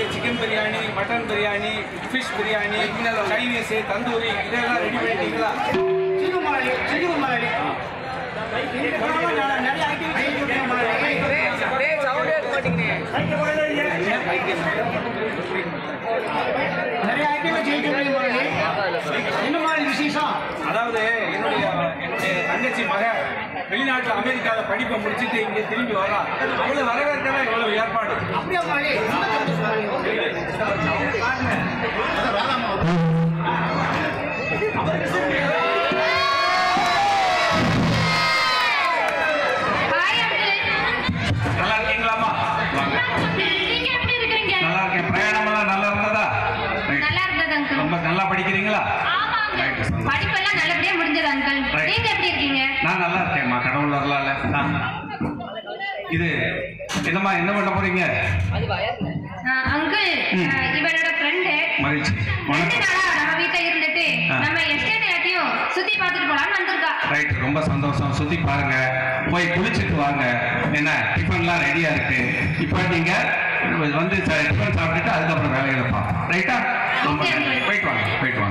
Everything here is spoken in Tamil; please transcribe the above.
Chicken biryani mutton biryani fish biryani Chinese tandoori இதெல்லாம் ரெடி பண்ணிட்டீங்களா சிக்கன் மலாலி சிக்கன் மலாலி நிறைய ஆக்டிவிட்டி நிறைய ஆக்டிவிட்டி செய்ய மலாலி என்ன மாதிரி விசேஷம் அதாவது என்னுடைய என்னுடைய தங்கச்சி மக வெளிநாட்டுல அமெரிக்கால படிப்பை முடிச்சுட்டு இங்க திரும்பி வரா அவளை வரவேற்கவே இவ்வளவு ஏற்பாடு அப்படியா மலாலி ரொம்ப சந்தோஷம் மலாலி. ஹாய் அங்கிள் நல்லா இருக்கீங்களாம்மா வாங்க நீங்க எப்படி இருக்கீங்க நல்லா இருக்கேன் பிரயாணமெல்லாம் நல்லா இருந்ததா Right. நல்லா இருந்தது அங்கிள் ரொம்ப நல்லா படிக்கிறீங்களா ஆமா Right, அங்கிள் சந்தோஷம். படிப்பெல்லாம் நல்லபடியா முடிஞ்சது அங்கிள் Right. நீங்க எப்படி இருக்கீங்க நான் நல்லா இருக்கேன்மா கடவுள் வரலால நான் இது என்னம்மா என்ன பண்ண போறீங்க அங்கிள் ம். இவனோட ஃப்ரெண்டு மகிழ்ச்சி ரெண்டு வணக்கம் நாளா நம்ம வீட்ல இருந்துட்டு ஆ. நம்ம எஸ்டேட் எல்லாத்தையும் சுத்தி பார்த்துட்டு போலாம்னு வந்திருக்கா ரைட் ரொம்ப சந்தோஷம் சுத்தி பாருங்க போய் குளிச்சுட்டு வாங்க என்ன டிஃபன்லாம் ரெடியா இருக்கு இப்போ நீங்க வந்து ச- டிஃபன் சாப்பிட்டுட்டு அதுக்கப்புறம் வேலைகளை பார்ப்போம் ரைட்டா ரொம்ப Okay, நன்றி. uncle. போயிட்டு வாங்க போயிட்டு வாங்க